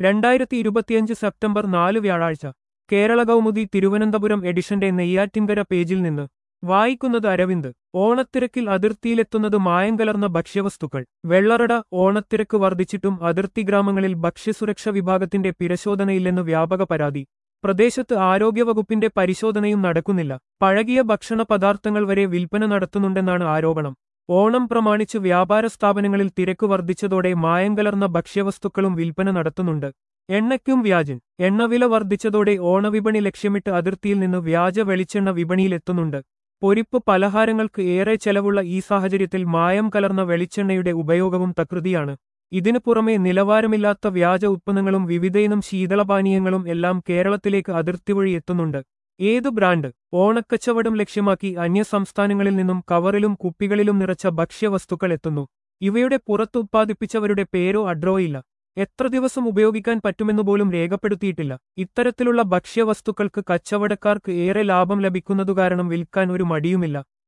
രണ്ടായിരത്തി ഇരുപത്തിയഞ്ച് സെപ്റ്റംബർ നാല് വ്യാഴാഴ്ച കേരള കൗമുദി തിരുവനന്തപുരം എഡിഷന്റെ നെയ്യാറ്റിൻകര പേജിൽ നിന്ന് വായിക്കുന്നത് അരവിന്ദ് ഓണത്തിരക്കിൽ അതിർത്തിയിലെത്തുന്നത് മായം കലർന്ന ഭക്ഷ്യവസ്തുക്കൾ വെള്ളറട ഓണത്തിരക്ക് വർദ്ധിച്ചിട്ടും അതിർത്തി ഗ്രാമങ്ങളിൽ ഭക്ഷ്യസുരക്ഷ വിഭാഗത്തിന്റെ പിരശോധനയില്ലെന്ന് വ്യാപക പരാതി പ്രദേശത്ത് ആരോഗ്യവകുപ്പിന്റെ പരിശോധനയും നടക്കുന്നില്ല പഴകിയ ഭക്ഷണ പദാർത്ഥങ്ങൾ വരെ വിൽപ്പന നടത്തുന്നുണ്ടെന്നാണ് ആരോപണം ഓണം പ്രമാണിച്ച് വ്യാപാര സ്ഥാപനങ്ങളിൽ തിരക്ക് വർദ്ധിച്ചതോടെ മായം കലർന്ന ഭക്ഷ്യവസ്തുക്കളും വിൽപ്പന നടത്തുന്നുണ്ട് എണ്ണയ്ക്കും വ്യാജൻ എണ്ണവില വർദ്ധിച്ചതോടെ ഓണവിപണി ലക്ഷ്യമിട്ട് അതിർത്തിയിൽ നിന്ന് വ്യാജ വെളിച്ചെണ്ണ വിപണിയിലെത്തുന്നുണ്ട് പൊരിപ്പ് പലഹാരങ്ങൾക്ക് ഏറെ ചെലവുള്ള ഈ സാഹചര്യത്തിൽ മായം കലർന്ന വെളിച്ചെണ്ണയുടെ ഉപയോഗവും തകൃതിയാണ് ഇതിനു പുറമെ നിലവാരമില്ലാത്ത വ്യാജ ഉത്പന്നങ്ങളും വിവിധയിനം ശീതളപാനീയങ്ങളും എല്ലാം കേരളത്തിലേക്ക് അതിർത്തി വഴി എത്തുന്നുണ്ട് ഏതു ബ്രാൻഡ് ഓണക്കച്ചവടം ലക്ഷ്യമാക്കി അന്യസംസ്ഥാനങ്ങളിൽ നിന്നും കവറിലും കുപ്പികളിലും നിറച്ച ഭക്ഷ്യവസ്തുക്കൾ എത്തുന്നു ഇവയുടെ പുറത്ത് ഉത്പാദിപ്പിച്ചവരുടെ പേരോ അഡ്രോ ഇല്ല എത്ര ദിവസം ഉപയോഗിക്കാൻ പറ്റുമെന്ന് പോലും രേഖപ്പെടുത്തിയിട്ടില്ല ഇത്തരത്തിലുള്ള ഭക്ഷ്യവസ്തുക്കൾക്ക് കച്ചവടക്കാർക്ക് ഏറെ ലാഭം ലഭിക്കുന്നതു കാരണം വിൽക്കാൻ ഒരു മടിയുമില്ല